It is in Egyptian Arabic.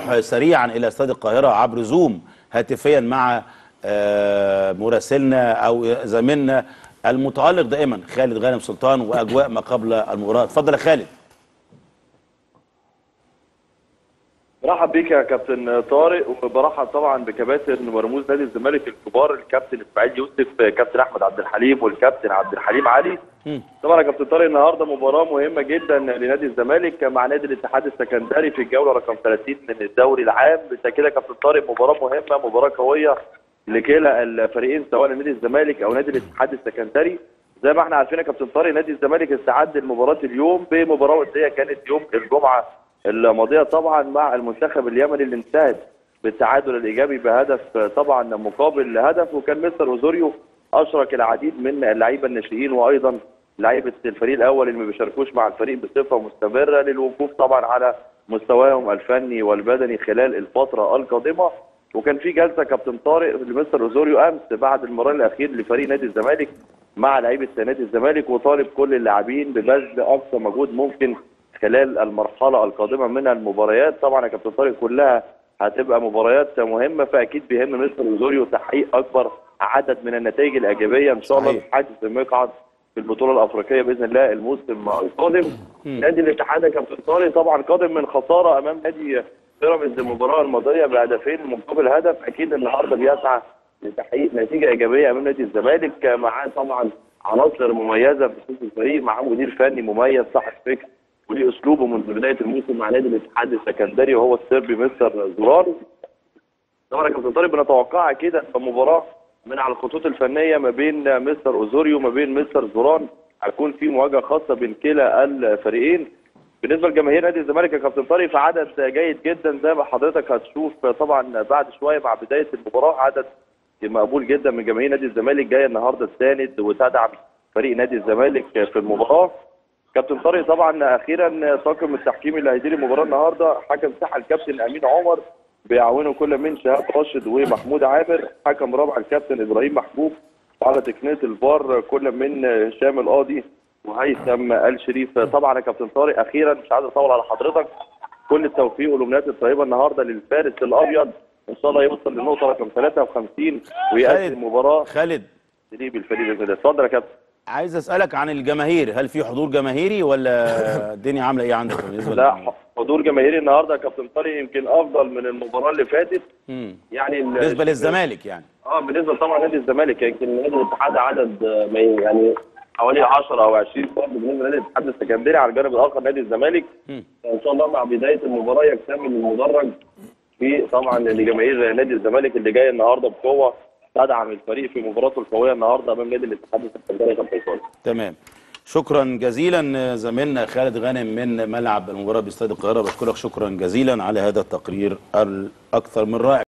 نروح سريعا الى استاد القاهره عبر زوم هاتفيا مع آه، مراسلنا او زميلنا المتالق دائما خالد غانم سلطان واجواء ما قبل المباراه اتفضل يا خالد برحب بيك يا كابتن طارق وبرحب طبعا بكباتن ورموز نادي الزمالك الكبار الكابتن اسماعيل يوسف كابتن احمد عبد الحليم والكابتن عبد الحليم علي مم. طبعا يا كابتن طارق النهارده مباراه مهمه جدا لنادي الزمالك مع نادي الاتحاد السكندري في الجوله رقم 30 من الدوري العام بالتاكيد يا كابتن طارق مباراه مهمه مباراه قويه لكلا الفريقين سواء نادي الزمالك او نادي الاتحاد السكندري زي ما احنا عارفين يا كابتن طارق نادي الزمالك استعد لمباراه اليوم بمباراه وديه كانت يوم الجمعه الماضيه طبعا مع المنتخب اليمني اللي انتهت بالتعادل الايجابي بهدف طبعا مقابل هدف وكان مستر اوزوريو اشرك العديد من اللعيبه الناشئين وايضا لعيبه الفريق الاول اللي ما بيشاركوش مع الفريق بصفه مستمره للوقوف طبعا على مستواهم الفني والبدني خلال الفتره القادمه وكان في جلسه كابتن طارق لمستر اوزوريو امس بعد المران الاخير لفريق نادي الزمالك مع لعيبه نادي الزمالك وطالب كل اللاعبين ببذل اقصى مجهود ممكن خلال المرحله القادمه من المباريات طبعا يا كابتن طارق كلها هتبقى مباريات مهمه فاكيد بيهم مستر اوزوريو تحقيق اكبر عدد من النتائج الايجابيه ان شاء الله صحيح. لحجز المقعد في البطوله الافريقيه باذن الله الموسم القادم نادي الاتحاد يا كابتن طارق طبعا قادم من خساره امام نادي بيراميدز المباراه الماضيه بهدفين مقابل هدف اكيد النهارده بيسعى لتحقيق نتيجه ايجابيه امام نادي الزمالك معاه طبعا عناصر مميزه في خصوص الفريق معاه مدير فني مميز صاحب فكر وليه اسلوبه منذ بدايه الموسم مع نادي الاتحاد السكندري وهو السربي مستر زوران طبعا يا كابتن طارق بنتوقعها كده مباراه من على الخطوط الفنيه ما بين مستر اوزوريو وما بين مستر زوران هتكون في مواجهه خاصه بين كلا الفريقين بالنسبه لجماهير نادي الزمالك يا كابتن طارق فعدد جيد جدا زي ما حضرتك هتشوف طبعا بعد شويه مع بدايه المباراه عدد مقبول جدا من جماهير نادي الزمالك جايه النهارده تساند وتدعم فريق نادي الزمالك في المباراه كابتن طارق طبعا اخيرا طاقم التحكيم اللي هيدير المباراه النهارده حكم ساحه الكابتن امين عمر بيعاونه كل من شهاب راشد ومحمود عامر حكم رابع الكابتن ابراهيم محبوب وعلى تقنيه الفار كل من هشام القاضي وهيثم ال شريف طبعا يا كابتن طارق اخيرا مش عايز اطول على حضرتك كل التوفيق والامنيات الطيبه النهارده للفارس الابيض ان شاء الله يوصل للنقطه رقم 53 خالد. ويأدي المباراه خالد تليق بالفريق باذن الله اتفضل يا كابتن عايز اسالك عن الجماهير هل في حضور جماهيري ولا الدنيا عامله ايه عندك بالنسبه لا للجماهير؟ حضور جماهيري النهارده يا كابتن طارق يمكن افضل من المباراه اللي فاتت مم. يعني ال- بالنسبه للزمالك يعني اه بالنسبه طبعا نادي الزمالك يمكن نادي الاتحاد عدد آه، ما ي- يعني حوالي 10 او 20 فرد بالنسبه لنادي الاتحاد السكندري على الجانب الاخر نادي الزمالك مم. ان شاء الله مع بدايه المباراه يكتمل المدرج في طبعا لجماهير نادي الزمالك اللي جاي النهارده بقوه تدعم الفريق في مباراته القويه النهارده امام نادي الاتحاد السكندري كابتن طارق تمام شكرا جزيلا زميلنا خالد غانم من ملعب المباراه باستاد القاهره بشكرك شكرا جزيلا على هذا التقرير الاكثر من رائع